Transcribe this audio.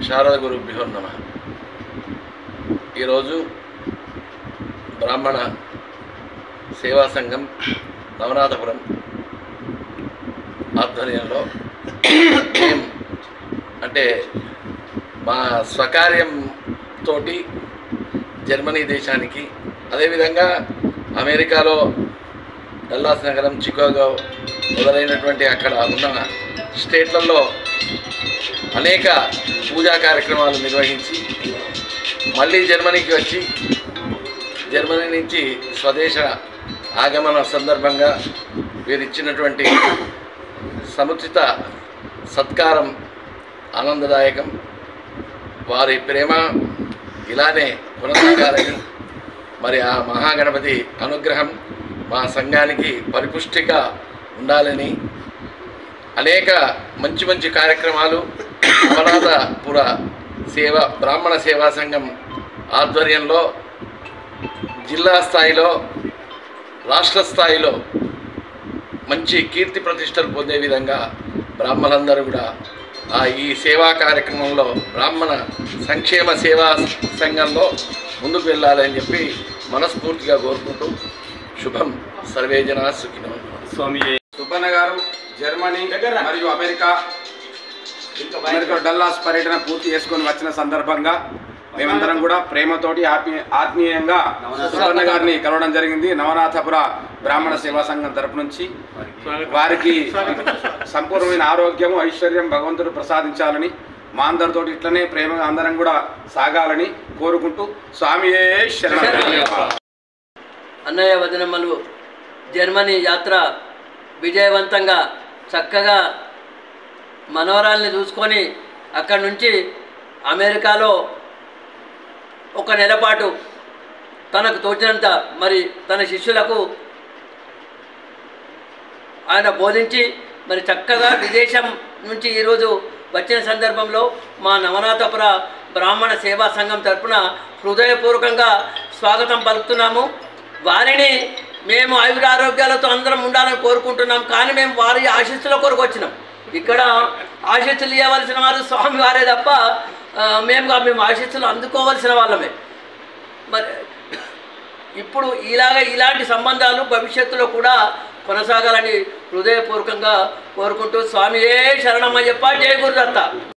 శారద గురుభ్యో నమ ఈరోజు బ్రాహ్మణ సేవా సంఘం నవనాథపురం ఆధ్వర్యంలో మేం అంటే మా స్వకార్యం తోటి జర్మనీ దేశానికి అదేవిధంగా అమెరికాలో డల్లాస్ నగరం చికాగో మొదలైనటువంటి అక్కడ ఉన్న స్టేట్లలో అనేక పూజా కార్యక్రమాలు నిర్వహించి మళ్ళీ జర్మనీకి వచ్చి జర్మనీ నుంచి స్వదేశ ఆగమన సందర్భంగా వీరిచ్చినటువంటి సముచిత సత్కారం ఆనందదాయకం వారి ప్రేమ ఇలానే కొనసాగాలని మరి ఆ మహాగణపతి అనుగ్రహం మా సంఘానికి పరిపుష్టిగా ఉండాలని అనేక మంచి మంచి కార్యక్రమాలు అమరాధపుర సేవ బ్రాహ్మణ సేవా సంఘం ఆధ్వర్యంలో జిల్లా స్థాయిలో రాష్ట్ర స్థాయిలో మంచి కీర్తి ప్రతిష్టలు పొందే విధంగా బ్రాహ్మణులందరూ కూడా ఆ ఈ సేవా కార్యక్రమంలో బ్రాహ్మణ సంక్షేమ సేవా సంఘంలో ముందుకు వెళ్ళాలని చెప్పి మనస్ఫూర్తిగా కోరుకుంటూ శుభం సర్వే జనా సుఖినో స్వామి సుబ్బన్న గారు జర్మనీ మరియు అమెరికా అమెరికా డల్లాస్ పర్యటన పూర్తి చేసుకొని వచ్చిన సందర్భంగా మేమందరం కూడా ప్రేమతోటి ఆత్మీయ ఆత్మీయంగా సుబ్బన్న గారిని కలవడం జరిగింది నవనాథపుర బ్రాహ్మణ సేవా సంఘం తరపు నుంచి వారికి సంపూర్ణమైన ఆరోగ్యము ఐశ్వర్యం భగవంతుడు ప్రసాదించాలని మా అందరితోటి ఇట్లనే ప్రేమగా అందరం కూడా సాగాలని కోరుకుంటూ స్వామియే శరణం అన్నయ్య వదినమ్మలు జర్మనీ యాత్ర విజయవంతంగా చక్కగా మనోరాల్ని చూసుకొని అక్కడి నుంచి అమెరికాలో ఒక నెల పాటు తనకు తోచినంత మరి తన శిష్యులకు ఆయన బోధించి మరి చక్కగా విదేశం నుంచి ఈరోజు వచ్చిన సందర్భంలో మా నవనాథపుర బ్రాహ్మణ సేవా సంఘం తరపున హృదయపూర్వకంగా స్వాగతం పలుకుతున్నాము వారిని మేము ఆయురారోగ్యాలతో అందరం ఉండాలని కోరుకుంటున్నాం కానీ మేము వారి ఆశీస్సుల కొరకు వచ్చినాం ఇక్కడ ఆశీస్సులు ఇవ్వవలసిన వారు స్వామి వారే తప్ప ఆ, మేము కా- మేము ఆశీస్సులు అందుకోవలసిన వాళ్ళమే మరి ఇప్పుడు ఇలాగ ఇలాంటి సంబంధాలు భవిష్యత్తులో కూడా కొనసాగాలని హృదయపూర్వకంగా కోరుకుంటూ స్వామియే శరణమయ్యప్ప జయ గురుదత్త